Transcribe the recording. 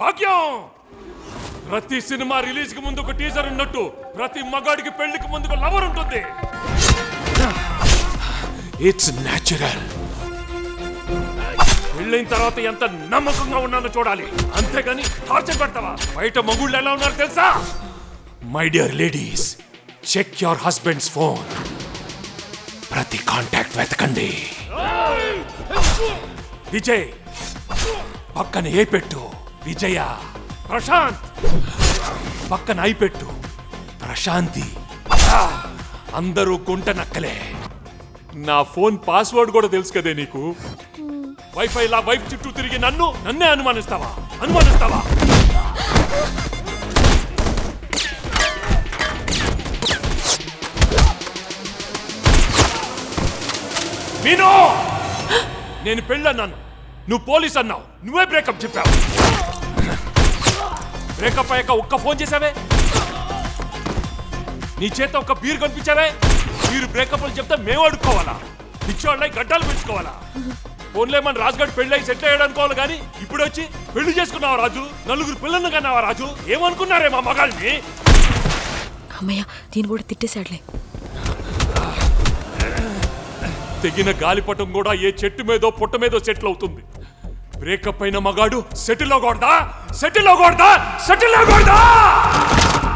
భాగ్యం ప్రతి cinema release కి ముందు ఒక టీజర్ ఉన్నట్టు ప్రతి మగాడికి పెళ్లికి ముందు ఒక లవర్ ఉంటుంది ఇట్స్ న్యాచురల్ పెళ్ళైన తర్వాత ఎంత నమ్మకంగా ఉన్నానో చూడాలి అంతేగాని టార్చర్ పెడతావా బయట మగుళ్ళు ఎలా ఉన్నారు తెలుసా my dear ladies check your husband's phone ప్రతి కాంటాక్ట్ వెతకండి విజయ్ పక్కన ఏ పెట్టు విజయ ప్రశాంత్ పక్కన ఐ పెట్టు ప్రశాంతి ఆ, అందరూ గుంట నక్కలే నా ఫోన్ పాస్వర్డ్ కూడా తెలుసు కదే నీకు వైఫై లా వైఫ్ చుట్టూ తిరిగి నన్ను నన్నే అనుమానిస్తావా అనుమానిస్తావా మీను నేను పెళ్ళన్నాను నువ్వు పోలీస్ అన్నావు నువ్వే బ్రేకప్ చెప్పావు బ్రేకప్ అయ్యాక ఒక్క ఫోన్ చేసావే నీ చేత ఒక్క బీర్ కనిపించావే మీరు బ్రేకప్ అని చెప్తే మేము అడుక్కోవాలా పిచ్చోళ్ళై గడ్డలు పెంచుకోవాలా ఫోన్లే మన రాజుగాడు పెళ్ళి అయి సెటిల్ అయ్యాడు అనుకోవాలి కానీ ఇప్పుడు వచ్చి పెళ్లి చేసుకున్నావా రాజు నలుగురు పిల్లల్ని కన్నావా రాజు ఏమనుకున్నారే మా మగాల్ని అమ్మయ్య దీన్ని కూడా తిట్టేశాడులే తెగిన గాలిపటం కూడా ఏ చెట్టు మీదో పుట్ట మీదో సెటిల్ అవుతుంది బ్రేకప్ అయిన మగాడు సెటిల్ అవ్వకూడదా సెటిల్ అవ్వకూడదా సెటిల్ అవ్వకూడదా